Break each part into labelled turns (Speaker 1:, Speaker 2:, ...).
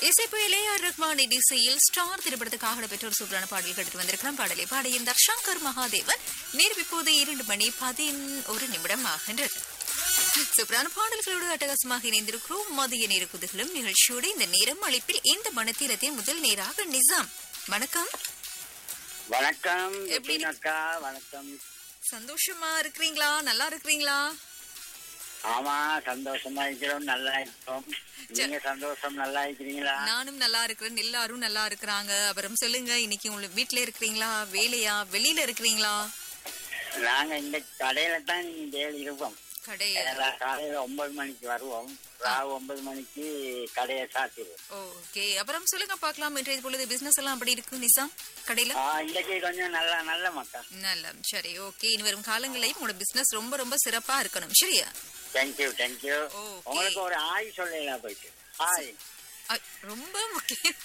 Speaker 1: இசைப்புயலே R Rahman இசையில் star திரைப்படத்துக்காக பெற்ற ஒரு சூப்பரான பாடல் கேட்டு வந்திருக்கிறோம் பாடலை பாடியிருந்தார் சங்கர் மகாதேவன் நேரம் இப்போது இரண்டு மணி பதினொரு நிமிடம் ஆகின்றது சூப்பரான பாடல்களோடு அட்டகாசமாக இணைந்திருக்கிறோம் மதிய நேர குதுகளும் நிகழ்ச்சியோடு இந்த நேரம் அழைப்பில் இந்த மனத்தீரத்தின் முதல் நேராக நிசாம் வணக்கம்
Speaker 2: வணக்கம்
Speaker 1: எப்படி
Speaker 2: எப்படி அக்கா வணக்கம்
Speaker 1: சந்தோஷமா இருக்கிறீங்களா நல்லா இருக்கிறீங்களா
Speaker 2: ஆமா சந்தோஷமா இருக்கிறோம் நல்லா இருக்கிறோம் நீங்க சந்தோஷம் நல்லா இருக்கிறீங்களா
Speaker 1: நானும் நல்லா இருக்கிறேன் எல்லாரும் நல்லா இருக்கிறாங்க அப்புறம் சொல்லுங்க இன்னைக்கு உங்களுக்கு வீட்ல இருக்கிறீங்களா வேலையா வெளியில இருக்கிறீங்களா
Speaker 2: நாங்க இந்த கடையில தான் டெய்லி இருப்போம்
Speaker 1: கடை
Speaker 2: எல்லா காலையில ஒன்பது மணிக்கு வருவோம் ராவு ஒன்பது மணிக்கு கடையை சாத்திடுவோம்
Speaker 1: ஓகே அப்புறம் சொல்லுங்க பார்க்கலாம் இன்றைய பொழுது பிசினஸ் எல்லாம் அப்படி இருக்கு நிசாம் கடையில
Speaker 2: ஆ, இன்னைக்கு கொஞ்சம் நல்லா நல்ல மக்கா
Speaker 1: நல்ல சரி ஓகே இனி வரும் காலங்களையும் உங்களோட பிசினஸ் ரொம்ப ரொம்ப சிறப்பா இருக்கணும் சரியா
Speaker 2: தேங்க்யூ தேங்க்யூ
Speaker 1: Okay.
Speaker 2: உங்களுக்கு ஒரு ஆய் சொல்லலாம் போயிட்டு ஆய்
Speaker 1: அ, ரொம்ப முக்கியம்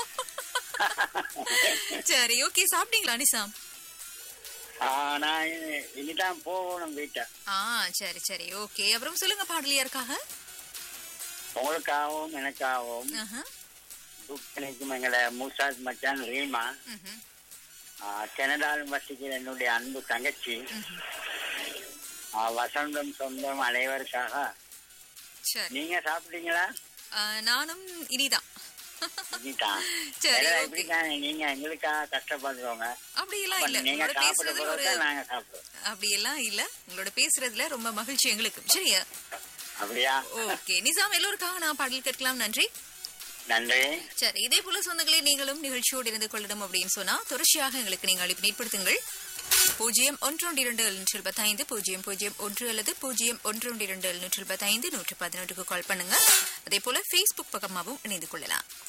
Speaker 1: சரி ஓகே சாப்பிட்டீங்களா நிசாம்
Speaker 2: ஆ, நான் இனி- இனிதான் போகணும் வீட்டை
Speaker 1: ஆ சரி சரி ஓகே அப்புறம் சொல்லுங்க பாடல் யாருக்காக
Speaker 2: உங்களுக்காகவும் எனக்காகவும்
Speaker 1: ஆஹா,
Speaker 2: துக்கணிக்கும் எங்களை மூசாத் மச்சான் ரீமா
Speaker 1: ம்ஹும்,
Speaker 2: ஆ, கனடாவில் வசிக்கிற என்னுடைய அன்பு தங்கச்சி
Speaker 1: ம்ஹும்.
Speaker 2: ஆ, வசந்தம் சொந்தம் அனைவருக்காக
Speaker 1: சரி
Speaker 2: நீங்க சாப்பிட்டீங்களா
Speaker 1: ஆ, நானும் இனிதான்
Speaker 2: இனிதான்
Speaker 1: சரி,
Speaker 2: எல்லாம்
Speaker 1: okay.
Speaker 2: இப்படித்தானே நீங்க எங்களுக்காக கஷ்டப்படுறோங்க
Speaker 1: அப்படியெல்லாம் இல்ல
Speaker 2: நீங்க
Speaker 1: உங்களோட
Speaker 2: சாப்பிட
Speaker 1: பேசுறதுல ஒரு
Speaker 2: போறதுக்கு நாங்க சாப்பிடுறோம்
Speaker 1: அப்படியெல்லாம் இல்ல உங்களோட பேசுறதுல ரொம்ப மகிழ்ச்சி எங்களுக்கு சரியா
Speaker 2: அப்படியா
Speaker 1: ஓகே நிசாம் எல்லோருக்காக நான் பாடல் கேட்கலாம் நன்றி
Speaker 2: நன்றி
Speaker 1: சரி இதே போல சொந்தங்களே நீங்களும் நிகழ்ச்சியோடு இருந்து கொள்ளணும் அப்படின்னு சொன்னா தொடர்ச்சியாக எங்களுக்கு நீங்கள் அழைப்பு ஏற்படுத்துங்கள் பூஜ்ஜியம் ஒன்று இரண்டு எழுநூற்றி எழுபத்தைந்து பூஜ்ஜியம் பூஜ்ஜியம் ஒன்று அல்லது பூஜ்ஜியம் ஒன்று இரண்டு எழுநூற்றி எழுபத்தைந்து நூற்று பதினொன்றுக்கு கால் பண்ணுங்க அதே போல ஃபேஸ்புக் பக்கமாகவும் இணைந்து கொள்ளலாம்